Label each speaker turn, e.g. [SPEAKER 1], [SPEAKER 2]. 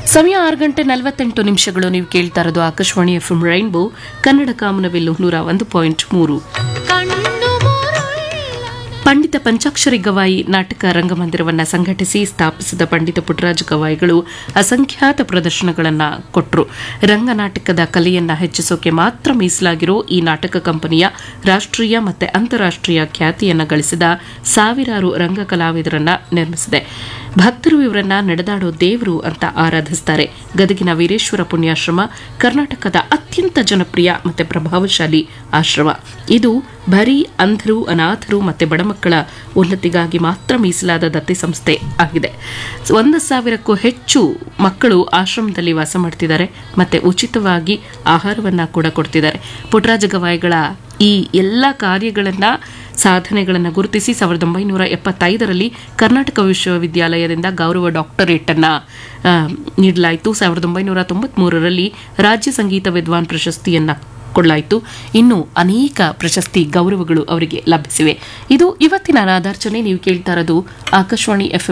[SPEAKER 1] ಸಮಯ ಆರು ಗಂಟೆ ನಲವತ್ತೆಂಟು ನಿಮಿಷಗಳು ನೀವು ಕೇಳ್ತಾ ಇರೋದು Akashvani F M rainbow Kannada ಕಾಮನವೆಲ್ಲು ನೂರ ಒಂದು ಪಾಯಿಂಟ್ ಮೂರು ಪಂಡಿತ ಪಂಚಾಕ್ಷರಿ ಗವಾಯಿ ನಾಟಕ ರಂಗಮಂದಿರವನ್ನ ಸಂಘಟಿಸಿ ಸ್ಥಾಪಿಸಿದ ಪಂಡಿತ ಪುಟ್ಟರಾಜ ಗವಾಯಿಗಳು ಅಸಂಖ್ಯಾತ ಪ್ರದರ್ಶನಗಳನ್ನ ಕೊಟ್ಟರು ರಂಗನಾಟಕದ ಕಲೆಯನ್ನ ಹೆಚ್ಚಿಸೋಕೆ ಮಾತ್ರ ಮೀಸಲಾಗಿರೋ ಈ ನಾಟಕ ಕಂಪನಿಯ ರಾಷ್ಟ್ರೀಯ ಮತ್ತೆ ಅಂತಾರಾಷ್ಟ್ರೀಯ ಖ್ಯಾತಿಯನ್ನ ಗಳಿಸಿದ ಸಾವಿರಾರು ರಂಗ ಕಲಾವಿದರನ್ನ ನಿರ್ಮಿಸಿದೆ ಭಕ್ತರು ಇವರನ್ನ ನಡೆದಾಡೋ ದೇವರು ಅಂತ ಆರಾಧಿಸ್ತಾರೆ ಗದಗಿನ ವೀರೇಶ್ವರ ಪುಣ್ಯಾಶ್ರಮ ಕರ್ನಾಟಕದ ಅತ್ಯಂತ ಜನಪ್ರಿಯ ಮತ್ತೆ ಪ್ರಭಾವಶಾಲಿ ಆಶ್ರಮ ಇದು ಬರೀ ಅಂಧರು ಅನಾಥರು ಮತ್ತೆ ಬಡಮಕ್ಕಳ ಉನ್ನತಿಗಾಗಿ ಮಾತ್ರ ಮೀಸಲಾದ ದತ್ತಿ ಸಂಸ್ಥೆ ಆಗಿದೆ ಒಂದು ಸಾವಿರಕ್ಕೂ ಹೆಚ್ಚು ಮಕ್ಕಳು ಆಶ್ರಮದಲ್ಲಿ ವಾಸ ಮಾಡ್ತಿದ್ದಾರೆ ಮತ್ತೆ ಉಚಿತವಾಗಿ ಆಹಾರವನ್ನ ಕೂಡ ಕೊಡ್ತಿದ್ದಾರೆ ಪುಟ್ಟರಾಜ ಗವಾಯಿಗಳ ಈ ಎಲ್ಲ ಕಾರ್ಯಗಳನ್ನ ಸಾಧನೆಗಳನ್ನು ಗುರುತಿಸಿ ಸಾವಿರದ ಒಂಬೈನೂರ ಎಪ್ಪತ್ತೈದರಲ್ಲಿ ಕರ್ನಾಟಕ ವಿಶ್ವವಿದ್ಯಾಲಯದಿಂದ ಗೌರವ ಡಾಕ್ಟರೇಟ್ ಅನ್ನ ಆ, ನೀಡಲಾಯಿತು ಸಾವಿರದ ಒಂಬೈನೂರ ತೊಂಬತ್ಮೂರರಲ್ಲಿ ರಾಜ್ಯ ಸಂಗೀತ ವಿದ್ವಾನ್ ಪ್ರಶಸ್ತಿಯನ್ನ ಕೊಡಲಾಯಿತು ಇನ್ನು ಅನೇಕ ಪ್ರಶಸ್ತಿ ಗೌರವಗಳು ಅವರಿಗೆ ಲಭಿಸಿವೆ ಇದು ಇವತ್ತಿನ ಅನಾದಾರ್ಚನೆ ನೀವು ಕೇಳ್ತಾ ಇರೋದು ಆಕಾಶವಾಣಿ ಎಫ್